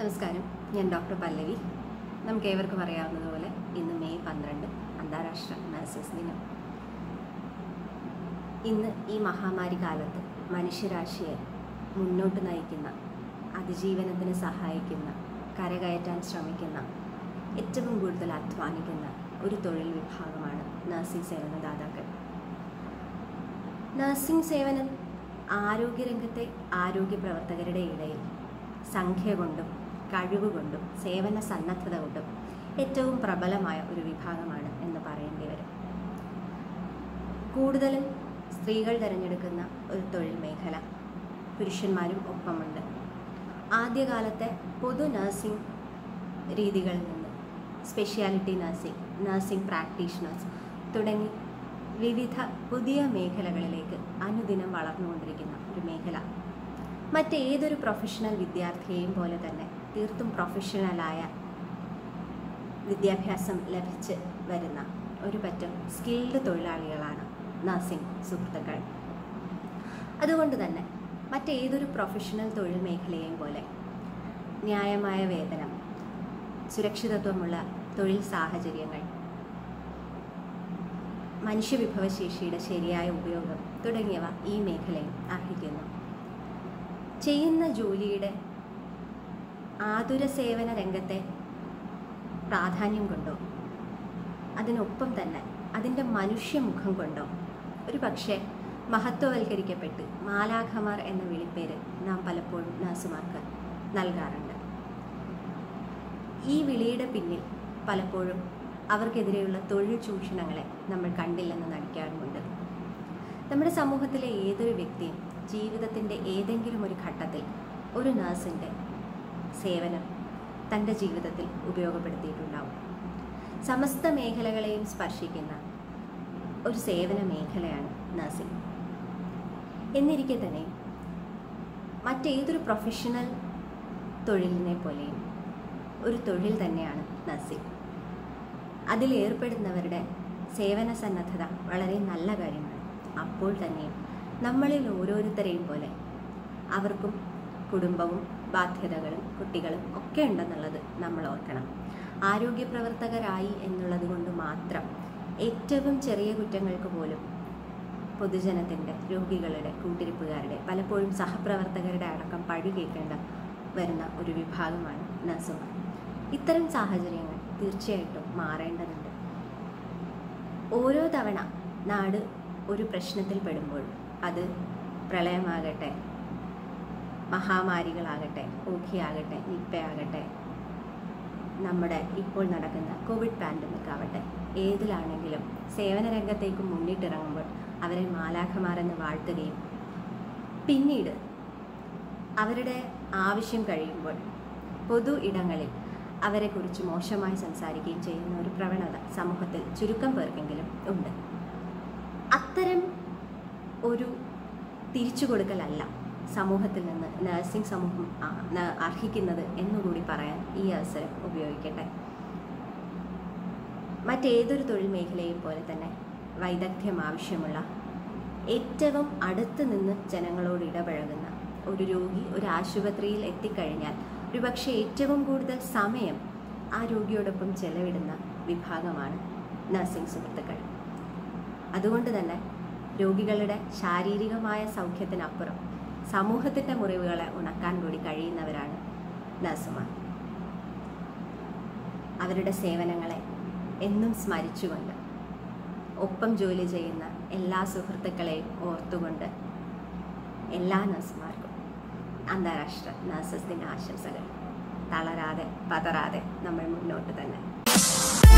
നമസ്കാരം ഞാൻ ഡോക്ടർ പല്ലവി നമുക്ക് ഏവർക്കും അറിയാവുന്നതുപോലെ ഇന്ന് മെയ് പന്ത്രണ്ട് അന്താരാഷ്ട്ര നഴ്സസ് ദിനം ഇന്ന് ഈ മഹാമാരി കാലത്ത് മനുഷ്യരാശിയെ മുന്നോട്ട് നയിക്കുന്ന അതിജീവനത്തിന് സഹായിക്കുന്ന കരകയറ്റാൻ ശ്രമിക്കുന്ന ഏറ്റവും കൂടുതൽ അധ്വാനിക്കുന്ന ഒരു തൊഴിൽ വിഭാഗമാണ് നഴ്സിംഗ് സേവനദാതാക്കൾ നഴ്സിംഗ് സേവനം ആരോഗ്യരംഗത്തെ ആരോഗ്യ പ്രവർത്തകരുടെ ഇടയിൽ സംഖ്യ കൊണ്ടും കഴിവ് കൊണ്ടും സേവന സന്നദ്ധത കൊണ്ടും ഏറ്റവും പ്രബലമായ ഒരു വിഭാഗമാണ് എന്ന് പറയേണ്ടി വരും കൂടുതലും സ്ത്രീകൾ തിരഞ്ഞെടുക്കുന്ന ഒരു തൊഴിൽ മേഖല പുരുഷന്മാരും ഒപ്പമുണ്ട് ആദ്യകാലത്തെ പൊതു നഴ്സിംഗ് രീതികളിൽ നിന്ന് സ്പെഷ്യാലിറ്റി നഴ്സിംഗ് നഴ്സിംഗ് പ്രാക്ടീഷണേഴ്സ് തുടങ്ങി വിവിധ പുതിയ മേഖലകളിലേക്ക് അനുദിനം വളർന്നുകൊണ്ടിരിക്കുന്ന ഒരു മേഖല മറ്റേതൊരു പ്രൊഫഷണൽ വിദ്യാർത്ഥിയെയും പോലെ തന്നെ തീർത്തും പ്രൊഫഷണലായ വിദ്യാഭ്യാസം ലഭിച്ച് വരുന്ന ഒരു പറ്റം സ്കിൽഡ് തൊഴിലാളികളാണ് നഴ്സിംഗ് സുഹൃത്തുക്കൾ അതുകൊണ്ട് തന്നെ മറ്റേതൊരു പ്രൊഫഷണൽ തൊഴിൽ മേഖലയെയും പോലെ ന്യായമായ വേതനം സുരക്ഷിതത്വമുള്ള തൊഴിൽ സാഹചര്യങ്ങൾ മനുഷ്യവിഭവശേഷിയുടെ ശരിയായ ഉപയോഗം തുടങ്ങിയവ ഈ മേഖലയിൽ അർഹിക്കുന്നു ചെയ്യുന്ന ജോലിയുടെ ആതുര സേവന രംഗത്തെ പ്രാധാന്യം കൊണ്ടോ അതിനൊപ്പം തന്നെ അതിൻ്റെ മനുഷ്യമുഖം കൊണ്ടോ ഒരു പക്ഷേ മഹത്വവൽക്കരിക്കപ്പെട്ട് മാലാഖമാർ എന്ന വിളിപ്പേര് നാം പലപ്പോഴും നഴ്സുമാർക്ക് നൽകാറുണ്ട് ഈ വിളിയുടെ പിന്നിൽ പലപ്പോഴും അവർക്കെതിരെയുള്ള തൊഴിൽ ചൂഷണങ്ങളെ നമ്മൾ കണ്ടില്ലെന്ന് നടിക്കാറുമുണ്ട് നമ്മുടെ സമൂഹത്തിലെ ഏതൊരു വ്യക്തിയും ജീവിതത്തിൻ്റെ ഏതെങ്കിലും ഒരു ഘട്ടത്തിൽ ഒരു നഴ്സിൻ്റെ സേവനം തൻ്റെ ജീവിതത്തിൽ ഉപയോഗപ്പെടുത്തിയിട്ടുണ്ടാവും സമസ്ത മേഖലകളെയും സ്പർശിക്കുന്ന ഒരു സേവന മേഖലയാണ് നഴ്സിംഗ് എന്നിരിക്കെ തന്നെ മറ്റേതൊരു പ്രൊഫഷണൽ തൊഴിലിനെ പോലെയും ഒരു തൊഴിൽ തന്നെയാണ് നഴ്സിംഗ് അതിൽ ഏർപ്പെടുന്നവരുടെ സേവന സന്നദ്ധത വളരെ നല്ല കാര്യമാണ് അപ്പോൾ തന്നെയും നമ്മളിൽ ഓരോരുത്തരെയും പോലെ അവർക്കും കുടുംബവും ബാധ്യതകളും കുട്ടികളും ഒക്കെ ഉണ്ടെന്നുള്ളത് നമ്മൾ ഓർക്കണം ആരോഗ്യ പ്രവർത്തകരായി എന്നുള്ളത് കൊണ്ട് മാത്രം ഏറ്റവും ചെറിയ കുറ്റങ്ങൾക്ക് പോലും പൊതുജനത്തിൻ്റെ രോഗികളുടെ കൂട്ടിരിപ്പുകാരുടെ പലപ്പോഴും സഹപ്രവർത്തകരുടെ അടക്കം പഴി കേൾക്കേണ്ട വരുന്ന ഒരു വിഭാഗമാണ് നഴ്സുമാർ ഇത്തരം സാഹചര്യങ്ങൾ തീർച്ചയായിട്ടും മാറേണ്ടതുണ്ട് ഓരോ തവണ നാട് ഒരു പ്രശ്നത്തിൽ പെടുമ്പോൾ അത് പ്രളയമാകട്ടെ മഹാമാരികളാകട്ടെ ഓഖിയാകട്ടെ നിപ്പയാകട്ടെ നമ്മുടെ ഇപ്പോൾ നടക്കുന്ന കോവിഡ് പാൻഡമിക് ആവട്ടെ ഏതിലാണെങ്കിലും സേവന രംഗത്തേക്ക് മുന്നിട്ടിറങ്ങുമ്പോൾ അവരെ മാലാഖമാരെന്ന് വാഴ്ത്തുകയും പിന്നീട് അവരുടെ ആവശ്യം കഴിയുമ്പോൾ പൊതു ഇടങ്ങളിൽ അവരെക്കുറിച്ച് മോശമായി സംസാരിക്കുകയും ചെയ്യുന്ന ഒരു പ്രവണത സമൂഹത്തിൽ ചുരുക്കം പേർക്കെങ്കിലും ഉണ്ട് അത്തരം ഒരു തിരിച്ചു കൊടുക്കലല്ല സമൂഹത്തിൽ നിന്ന് നഴ്സിംഗ് സമൂഹം ആ- ന- അർഹിക്കുന്നത് എന്നുകൂടി പറയാൻ ഈ അവസരം ഉപയോഗിക്കട്ടെ മറ്റേതൊരു തൊഴിൽ മേഖലയും പോലെ തന്നെ വൈദഗ്ധ്യം ആവശ്യമുള്ള ഏറ്റവും അടുത്ത് നിന്ന് ജനങ്ങളോട് ഇടപഴകുന്ന ഒരു രോഗി ഒരു ആശുപത്രിയിൽ എത്തിക്കഴിഞ്ഞാൽ ഒരുപക്ഷെ ഏറ്റവും കൂടുതൽ സമയം ആ രോഗിയോടൊപ്പം ചെലവിടുന്ന വിഭാഗമാണ് നഴ്സിംഗ് സുഹൃത്തുക്കൾ അതുകൊണ്ട് തന്നെ രോഗികളുടെ ശാരീരികമായ സൗഖ്യത്തിനപ്പുറം സമൂഹത്തിൻ്റെ മുറിവുകളെ ഉണക്കാൻ കൂടി കഴിയുന്നവരാണ് നഴ്സുമാർ അവരുടെ സേവനങ്ങളെ എന്നും സ്മരിച്ചുകൊണ്ട് ഒപ്പം ജോലി ചെയ്യുന്ന എല്ലാ സുഹൃത്തുക്കളെയും ഓർത്തുകൊണ്ട് എല്ലാ നഴ്സുമാർക്കും അന്താരാഷ്ട്ര നഴ്സസ് ദിന ആശംസകൾ തളരാതെ പതറാതെ നമ്മൾ മുന്നോട്ട് തന്നെ